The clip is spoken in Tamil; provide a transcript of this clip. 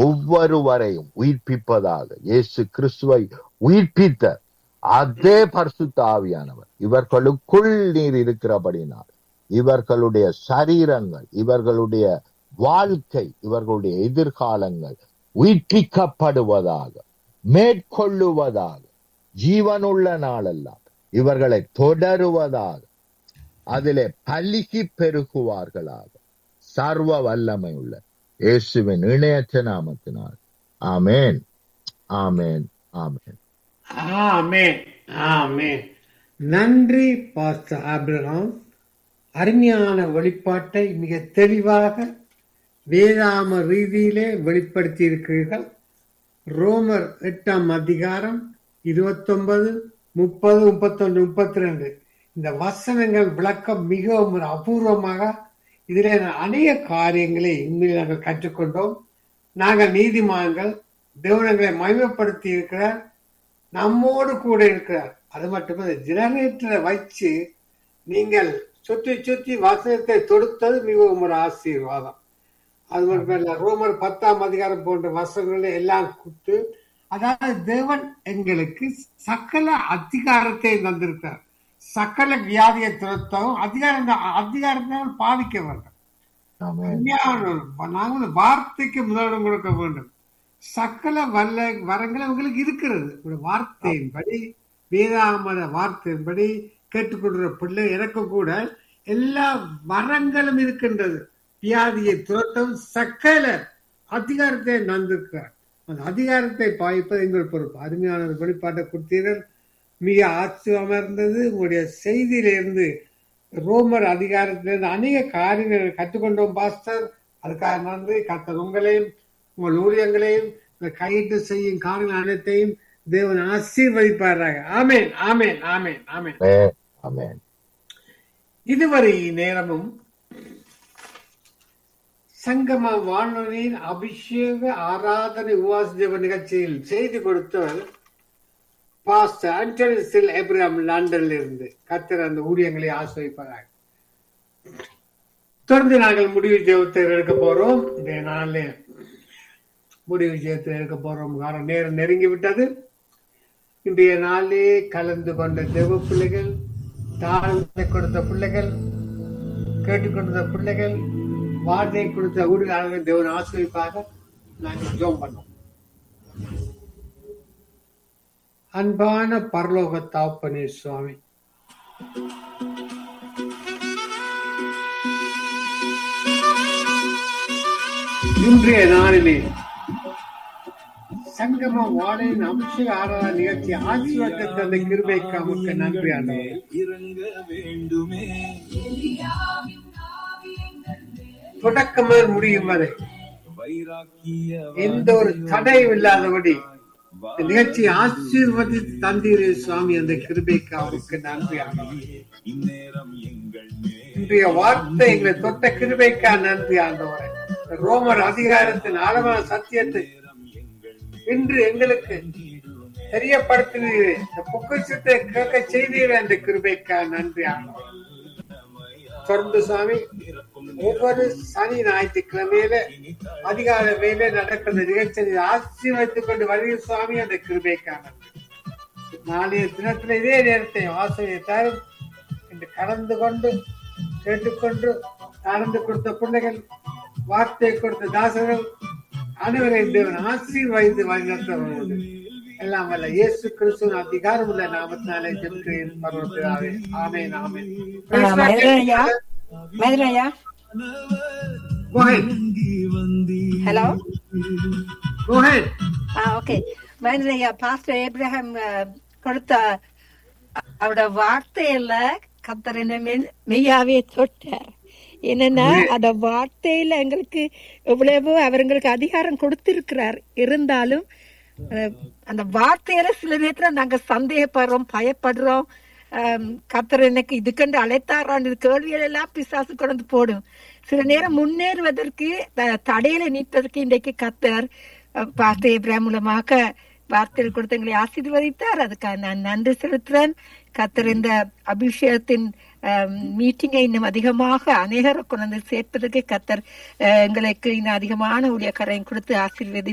ஒவ்வொருவரையும் உயிர்ப்பிப்பதாக இயேசு கிறிஸ்துவை உயிர்ப்பித்த அதே பரிசுத்த ஆவியானவர் இவர்களுக்குள் நீர் இருக்கிறபடினால் இவர்களுடைய சரீரங்கள் இவர்களுடைய வாழ்க்கை இவர்களுடைய எதிர்காலங்கள் உயிர்ப்பிக்கப்படுவதாக மேற்கொள்ளுவதாக ஜீவனுள்ள நாளெல்லாம் இவர்களை தொடருவதாக அதிலே பலிகி பெருகுவார்களாக சர்வ வல்லமை உள்ள இயேசுவின் இணையற்ற நாமத்தினால் ஆமேன் ஆமேன் ஆமேன் ஆமென் ஆமென் நன்றி பாஸ்டர் ஆபிரகாம் அருமையான வெளிப்பாட்டை மிக தெளிவாக வேதாம ரீதியிலே வெளிப்படுத்தி இருக்கிறீர்கள் ரோமர் எட்டாம் அதிகாரம் இருபத்தொன்பது முப்பது முப்பத்தொன்று முப்பத்தி ரெண்டு இந்த வசனங்கள் விளக்கம் மிகவும் ஒரு அபூர்வமாக இதிலே அநேக காரியங்களை உண்மையில் நாங்கள் கற்றுக்கொண்டோம் நாங்கள் நீதிமான்கள் தேவனங்களை மகிமைப்படுத்தி இருக்கிறார் நம்மோடு கூட இருக்கிறார் அது மட்டுமல்ல ஜெனரேட்டரை வச்சு நீங்கள் சுற்றி சுற்றி வசனத்தை தொடுத்தது மிகவும் ஒரு ஆசீர்வாதம் அது மட்டுமல்ல ரோமர் பத்தாம் அதிகாரம் போன்ற வசனங்களை எல்லாம் கொடுத்து அதாவது தேவன் எங்களுக்கு சகல அதிகாரத்தை தந்திருக்கிறார் சகல வியாதியை துரத்தவும் அதிகாரம் அதிகாரத்தினால் பாதிக்க வேண்டும் ஆமேன் உண்மையான நாங்கள் வார்த்தைக்கு முதலிடம் கொடுக்க வேண்டும் சகல வல்ல வரங்கள் உங்களுக்கு இருக்கிறது ஒரு வார்த்தையின்படி வேதாமத வார்த்தையின்படி கேட்டுக்கொள்கிற பிள்ளை எனக்கு கூட எல்லா வரங்களும் இருக்கின்றது வியாதியை துரத்தவும் சகல அதிகாரத்தை நந்திருக்கிறார் அந்த அதிகாரத்தை பாய்ப்பது எங்கள் பொறுப்பு அருமையான ஒரு வெளிப்பாட்டை கொடுத்தீர்கள் மிக ஆச்சரியமா இருந்தது உங்களுடைய செய்தியிலிருந்து ரோமர் அதிகாரத்திலிருந்து அநேக காரியங்களை கற்றுக்கொண்டோம் பாஸ்டர் அதுக்காக நன்றி கத்தர் உங்களையும் உங்கள் ஊழியங்களையும் இந்த கையிட்டு செய்யும் காரியங்கள் அனைத்தையும் தேவன் ஆசீர்வதிப்பாராக ஆமேன் ஆமேன் ஆமேன் ஆமேன் ஆமேன் ஆமேன் இதுவரை நேரமும் சங்கம வானொலியின் அபிஷேக ஆராதனை உவாச ஜெப நிகழ்ச்சியில் செய்தி கொடுத்தவர் பாஸ்டர் ஆண்டனி சில் எப்ராம் லண்டன்ல இருந்து கத்தர் அந்த ஊழியங்களை ஆசிரியப்பார்கள் தொடர்ந்து நாங்கள் முடிவு ஜெபத்தை எடுக்க போறோம் இந்த நாளில் முடிவு ஜெயத்தை எடுக்க போறோம் காரணம் நேரம் நெருங்கி விட்டது இன்றைய நாளே கலந்து கொண்ட தேவ பிள்ளைகள் தாழ்ந்தை கொடுத்த பிள்ளைகள் கேட்டுக்கொண்ட பிள்ளைகள் வார்த்தை கொடுத்த ஊழியர்கள் தேவன் ஆசிரியப்பாக நாங்கள் ஜோம் பண்ணோம் அன்பான பரலோக தாப்பனே சுவாமி இன்றைய நாளிலே சங்கம வாழையின் அபிஷேக ஆராதனை நிகழ்ச்சி ஆசீர்வாதத்தை தந்த கிருபைக்கு நமக்கு நன்றி ஆண்டவரே இறங்க வேண்டுமே தொடக்கம் முதல் முடியும் வரை வைராக்கிய எந்த ஒரு தடையும் இல்லாதபடி இந்த நிகழ்ச்சி ஆசீர்வதி தந்தீரே சுவாமி அந்த கிருபைக்கு அவருக்கு நன்றி ஆண்டவரே இந்நேரம் எங்கள் மேல் இன்றைய வார்த்தை எங்களை தொட்ட கிருபைக்கா நன்றி ஆண்டவரே இந்த ரோமர் அதிகாரத்தின் ஆழமான சத்தியத்தை இன்று எங்களுக்கு தெரியப்படுத்தினீரே இந்த பொக்கிஷத்தை கேட்க செய்தீரே அந்த கிருபைக்கா நன்றி ஆண்டவரே தொடர்ந்து சுவாமி ஒவ்வொரு சனி ஞாயிற்றுக்கிழமையில அதிகால வேலை நடக்கிற நிகழ்ச்சியை ஆசீர்வதித்துக் கொண்டு வருகிற சுவாமி அந்த கிருபைக்கான நாளைய தினத்துல இதே நேரத்தை ஆசிரியர் என்று கலந்து கொண்டு கேட்டுக்கொண்டு நடந்து கொடுத்த பிள்ளைகள் வார்த்தை கொடுத்த தாசர்கள் அனைவரையும் தேவன் ஆசீர்வதித்து வழிநடத்தவர்கள் எல்லாம் வல்ல இயேசு கிறிஸ்துவின் அதிகாரம் உள்ள நாமத்தினாலே ஜெபிக்கிறேன் பரவத்தினாவே ஆமென் ஆமென் மதுரையா மதுரையா Go ahead. Hello Go ahead. ஆ ஓகே மதுரையா பாஸ்டர் ஏப்ரஹாம் அஹ், கொடுத்த அவரோட வார்த்தையில கத்தரின மெய்யாவே தொட்டார் என்னன்னா அந்த வார்த்தையில எங்களுக்கு எவ்வளவோ அவங்களுக்கு அதிகாரம் கொடுத்திருக்கிறார் இருந்தாலும் அஹ், அந்த வார்த்தையில சில நேரத்துல நாங்க சந்தேகப்படுறோம் பயப்படுறோம் ஆம், கத்தர் எனக்கு இதுக்கண்டு அழைத்தாரான் இது கேள்விகள் எல்லாம் பிசாசு கொண்டு வந்து போடும் சில நேரம் முன்னேறுவதற்கு த- தடையில நிற்பதற்கு இன்றைக்கு கத்தர் அஹ், பாஸ்டர் ஏப்ரஹாம் மூலமாக வார்த்தைகள் கொடுத்து எங்களை ஆசீர்வதித்தார் அதுக்காக நான் நன்றி செலுத்துறேன் கத்தர் இந்த அபிஷேகத்தின் மீட்டிங்கை இன்னும் அதிகமாக அநேகரை கொண்டு வந்து சேர்ப்பதற்கு கத்தர் அஹ், எங்களுக்கு இன்னும் அதிகமான ஊழியக்காரையும் கொடுத்து ஆசீர்வதி